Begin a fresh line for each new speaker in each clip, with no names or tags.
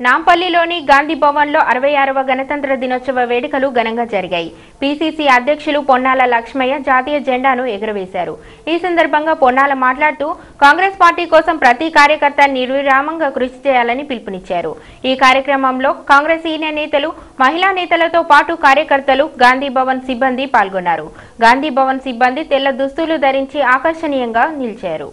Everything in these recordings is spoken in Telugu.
నాంపల్లిలోని గాంధీ భవన్లో అరవై ఆరవ గణతంత్ర దినోత్సవ వేడుకలు ఘనంగా జరిగాయి పీసీసీ అధ్యక్షులు పొన్నాల లక్ష్మయ్య జాతీయ జెండాను ఎగురవేశారు ఈ సందర్భంగా పొన్నాల మాట్లాడుతూ కాంగ్రెస్ పార్టీ కోసం ప్రతి కార్యకర్త నిర్విరామంగా కృషి చేయాలని పిలుపునిచ్చారు ఈ కార్యక్రమంలో కాంగ్రెస్ సీనియర్ నేతలు మహిళా నేతలతో పాటు కార్యకర్తలు గాంధీ భవన్ సిబ్బంది పాల్గొన్నారు గాంధీ భవన్ సిబ్బంది తెల్ల దుస్తులు ధరించి ఆకర్షణీయంగా నిలిచారు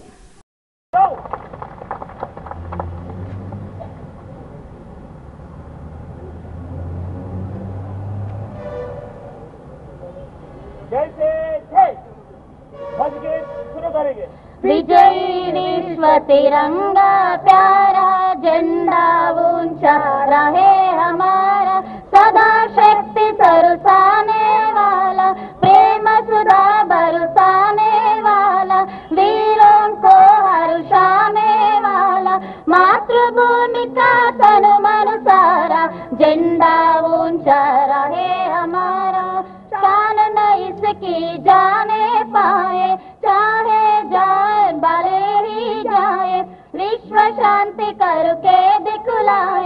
जैसे जय बज के शुरू करेंगे
विजयी विश्व तिरंगा प्यारा झंडा ऊंचा रहे हमारा सदा शक्ति सरसाने वाला प्रेम सुधा बरसाने वाला वीरों को हर्षाने वाला मातृभूमि का तनु मन सारा झंडा ऊंचा रहे हमारा शान न इसकी जाने पाए चाहे जाए भले ही जाए विश्व शांति करके दिखलाए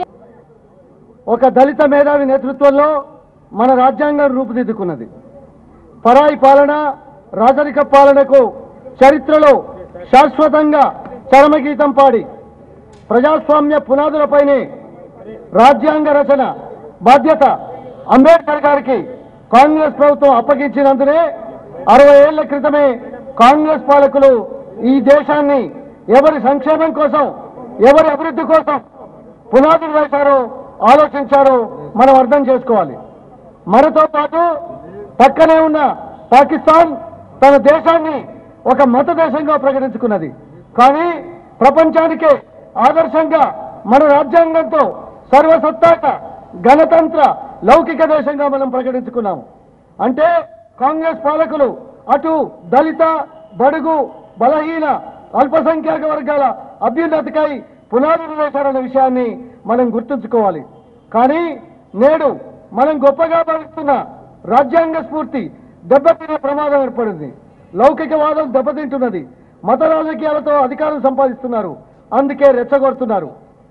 ఒక దళిత మేధావి నేతృత్వంలో మన రాజ్యాంగం రూపుదిద్దుకున్నది పరాయి పాలన రాజరిక పాలనకు చరిత్రలో శాశ్వతంగా చరమగీతం పాడి ప్రజాస్వామ్య పునాదులపైనే రాజ్యాంగ రచన బాధ్యత అంబేద్కర్ గారికి కాంగ్రెస్ ప్రభుత్వం అప్పగించినందునే అరవై ఏళ్ల క్రితమే కాంగ్రెస్ పాలకులు ఈ దేశాన్ని ఎవరి సంక్షేమం కోసం ఎవరి అభివృద్ధి కోసం పునాదులు వేశారో ఆలోచించారో మనం అర్థం చేసుకోవాలి మనతో పాటు పక్కనే ఉన్న పాకిస్తాన్ తన దేశాన్ని ఒక మత దేశంగా ప్రకటించుకున్నది కానీ ప్రపంచానికే ఆదర్శంగా మన రాజ్యాంగంతో సర్వసత్తాక గణతంత్ర లౌకిక దేశంగా మనం ప్రకటించుకున్నాము అంటే కాంగ్రెస్ పాలకులు అటు దళిత బడుగు బలహీన అల్పసంఖ్యాక వర్గాల అభ్యున్నతికై పునాదులు వేశారన్న విషయాన్ని మనం గుర్తుంచుకోవాలి కానీ నేడు మనం గొప్పగా భావిస్తున్న రాజ్యాంగ స్ఫూర్తి దెబ్బతినే ప్రమాదం ఏర్పడింది లౌకికవాదం దెబ్బతింటున్నది మత రాజకీయాలతో అధికారం సంపాదిస్తున్నారు అందుకే రెచ్చగొడుతున్నారు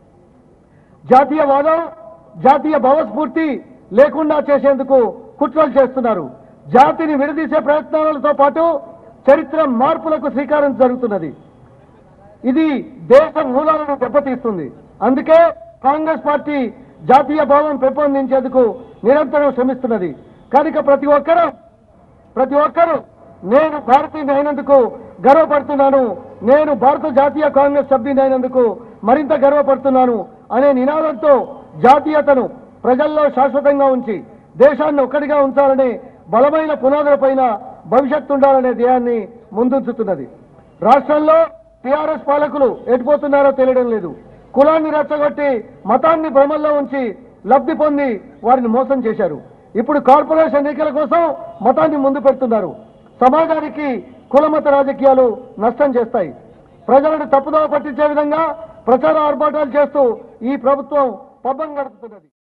జాతీయవాదం జాతీయ భావస్ఫూర్తి లేకుండా చేసేందుకు కుట్రలు చేస్తున్నారు జాతిని విడదీసే ప్రయత్నాలతో పాటు చరిత్ర మార్పులకు శ్రీకారం జరుగుతున్నది ఇది దేశ మూలాలను దెబ్బతీస్తుంది అందుకే కాంగ్రెస్ పార్టీ జాతీయ భావం పెంపొందించేందుకు నిరంతరం శ్రమిస్తున్నది కనుక ప్రతి ఒక్కరూ ప్రతి ఒక్కరూ నేను భారతీయుని అయినందుకు గర్వపడుతున్నాను నేను భారత జాతీయ కాంగ్రెస్ సభ్యుని అయినందుకు మరింత గర్వపడుతున్నాను అనే నినాదంతో జాతీయతను ప్రజల్లో శాశ్వతంగా ఉంచి దేశాన్ని ఒక్కటిగా ఉంచాలనే బలమైన పునాదులపైన భవిష్యత్తు ఉండాలనే ధ్యేయాన్ని ముందుంచుతున్నది రాష్ట్రంలో టీఆర్ఎస్ పాలకులు ఎటుపోతున్నారో తెలియడం లేదు కులాన్ని రెచ్చగొట్టి మతాన్ని భ్రమల్లో ఉంచి లబ్ధి పొంది వారిని మోసం చేశారు ఇప్పుడు కార్పొరేషన్ ఎన్నికల కోసం మతాన్ని ముందు పెడుతున్నారు సమాజానికి కులమత రాజకీయాలు నష్టం చేస్తాయి ప్రజలను తప్పుదోవ పట్టించే విధంగా ప్రచార ఆర్భాటాలు చేస్తూ ఈ ప్రభుత్వం పబ్బం గడుపుతున్నది